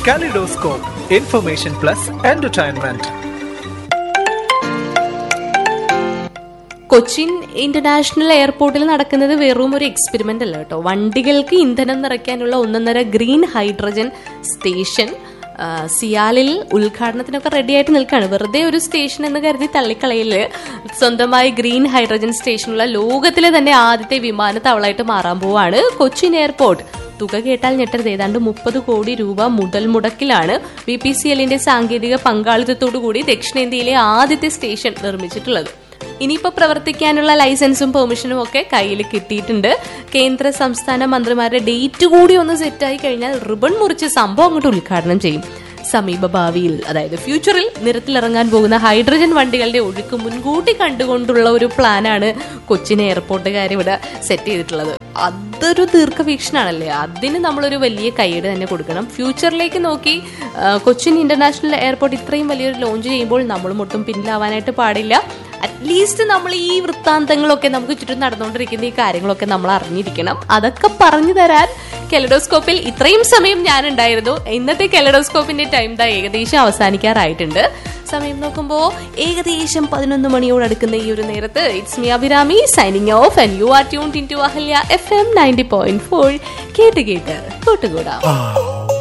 Kaleidoscope, information plus entertainment. Cochin international എയർപോർട്ടിൽ നടക്കുന്നത് വെറും ഒരു എക്സ്പെരിമെന്റ് അല്ല കേട്ടോ വണ്ടികൾക്ക് ഇന്ധനം നിറയ്ക്കാനുള്ള ഒന്നൊന്നര ഗ്രീൻ ഹൈഡ്രജൻ സ്റ്റേഷൻ ആ, സിയാലിൽ ഉദ്ഘാടനത്തിനൊക്കെ റെഡി ആയിട്ട് നിൽക്കുകയാണ് വെറുതെ ഒരു സ്റ്റേഷൻ എന്ന് കരുതി തള്ളിക്കളയില് സ്വന്തമായി ഗ്രീൻ ഹൈഡ്രജൻ സ്റ്റേഷനുള്ള ലോകത്തിലെ തന്നെ ആദ്യത്തെ വിമാനത്താവളമായിട്ട് മാറാൻ പോവാണ് കൊച്ചിൻ എയർപോർട്ട് തുക കേട്ടാൽ ഞെട്ടരുത് ഏതാണ്ട് മുപ്പത് കോടി രൂപ മുതൽ മുടക്കിലാണ് ബി പി സി എല്ലിന്റെ സാങ്കേതിക പങ്കാളിത്തത്തോടുകൂടി ദക്ഷിണേന്ത്യയിലെ ആദ്യത്തെ സ്റ്റേഷൻ നിർമ്മിച്ചിട്ടുള്ളത് ഇനിയിപ്പോ പ്രവർത്തിക്കാനുള്ള ലൈസൻസും പെർമിഷനും ഒക്കെ കയ്യിൽ കിട്ടിയിട്ടുണ്ട് കേന്ദ്ര സംസ്ഥാന മന്ത്രിമാരുടെ ഡേറ്റ് കൂടി ഒന്ന് സെറ്റായി കഴിഞ്ഞാൽ റിബൺ മുറിച്ച് സംഭവം അങ്ങോട്ട് ഉദ്ഘാടനം ചെയ്യും സമീപ ഭാവിയിൽ അതായത് ഫ്യൂച്ചറിൽ നിരത്തിലിറങ്ങാൻ പോകുന്ന ഹൈഡ്രജൻ വണ്ടികളുടെ ഒഴുക്ക് മുൻകൂട്ടി കണ്ടുകൊണ്ടുള്ള ഒരു പ്ലാനാണ് കൊച്ചിൻ എയർപോർട്ടുകാർ ഇവിടെ സെറ്റ് ചെയ്തിട്ടുള്ളത് അതൊരു ദീർഘവീക്ഷണാണല്ലേ അതിന് നമ്മളൊരു വലിയ കൈയ്യട് തന്നെ കൊടുക്കണം ഫ്യൂച്ചറിലേക്ക് നോക്കി ആ, കൊച്ചിൻ ഇന്റർനാഷണൽ എയർപോർട്ട് ഇത്രയും വലിയൊരു ലോഞ്ച് ചെയ്യുമ്പോൾ നമ്മളും ഒട്ടും പിന്നിലാവാനായിട്ട് പാടില്ല അറ്റ്ലീസ്റ്റ് നമ്മൾ ഈ വൃത്താന്തങ്ങളൊക്കെ നമുക്ക് ചുറ്റും നടന്നുകൊണ്ടിരിക്കുന്ന ഈ കാര്യങ്ങളൊക്കെ നമ്മൾ അറിഞ്ഞിരിക്കണം അതൊക്കെ പറഞ്ഞു തരാൻ കെലഡോസ്കോപ്പിൽ ഇത്രയും സമയം ഞാൻ ഉണ്ടായിരുന്നു ഇന്നത്തെ കെലഡോസ്കോപ്പിന്റെ ടൈം ദാ ഏകദേശം അവസാനിക്കാറായിട്ടുണ്ട് സമയം നോക്കുമ്പോൾ ഏകദേശം പതിനൊന്ന് മണിയോട് അടുക്കുന്ന ഈ ഒരു നേരത്ത് it's me Abhirami signing off and you are tune in to Ahalya F M ninety point four കേട്ട് കേട്ട് കൂട്ടുകൂടാം